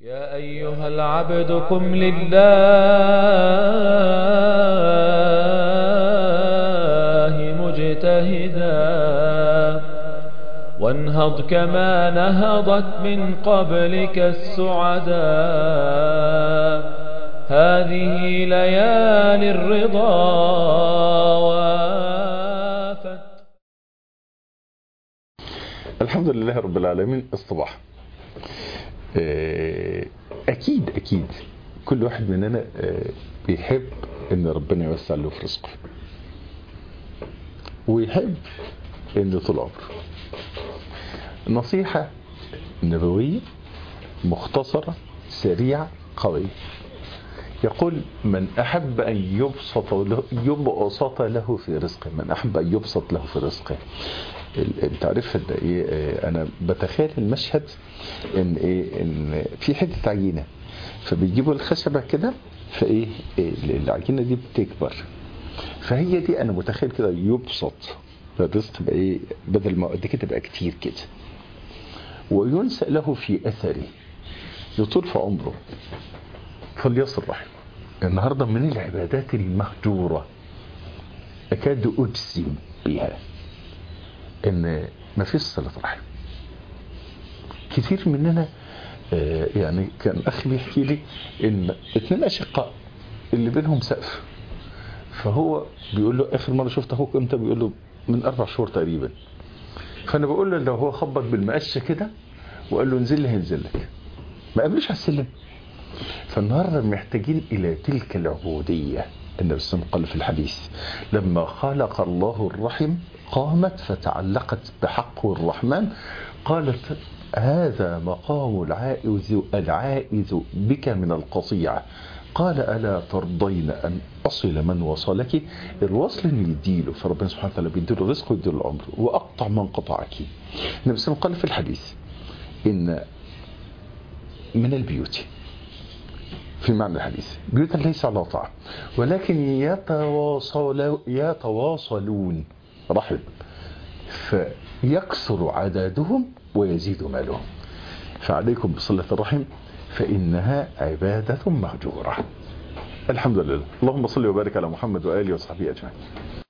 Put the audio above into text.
يا أيها العبد قم لله مجتهدا وانهض كما نهضت من قبلك السعدا هذه ليالي الرضا وافت الحمد لله رب العالمين الصباح آه، اكيد اكيد كل واحد مننا آه، بيحب ان ربنا يوسع له في رزقه ويحب انه طول عمره نصيحة نبوية مختصرة سريعة قوية يقول من أحب أن يبسط له, يبسط له في رزقه من أحب أن يبسط له في رزقه ال- انت عارف ان ايه آه، انا بتخيل المشهد ان ايه ان في حته عجينه فبيجيبوا الخشبه كده فايه إيه العجينه دي بتكبر فهي دي انا متخيل كده يبسط فالرزق بقى ايه بدل ما قد كده تبقى كتير كده وينسأ له في اثره يطول في عمره فليصل رحمه النهارده من العبادات المهجوره اكاد اجزم بها ان ما فيش صله رحم كتير مننا آه، يعني كان اخي بيحكي لي ان اتنين اشقاء اللي بينهم سقف فهو بيقول له اخر مره شفت اخوك امتى بيقول له من اربع شهور تقريبا فانا بقول له لو هو خبط بالمقشه كده وقال له انزل لي هينزل لك ما قابلوش على السلم فالنهارده محتاجين الى تلك العبوديه النبي صلى الله عليه وسلم قال في الحديث لما خلق الله الرحم قامت فتعلقت بحقه الرحمن قالت هذا مقام العائز العائز بك من القطيعة قال ألا ترضين أن أصل من وصلك الوصل اللي يديله فربنا سبحانه وتعالى بيديله رزقه ويديله العمر وأقطع من قطعك النبي صلى الله عليه وسلم قال في الحديث إن من البيوت في معنى الحديث بيوتا ليس على طاعة ولكن يتواصل يتواصلون رحم فيكثر عددهم ويزيد مالهم فعليكم بصلة الرحم فإنها عبادة مهجورة الحمد لله اللهم صل وبارك على محمد وآله وصحبه أجمعين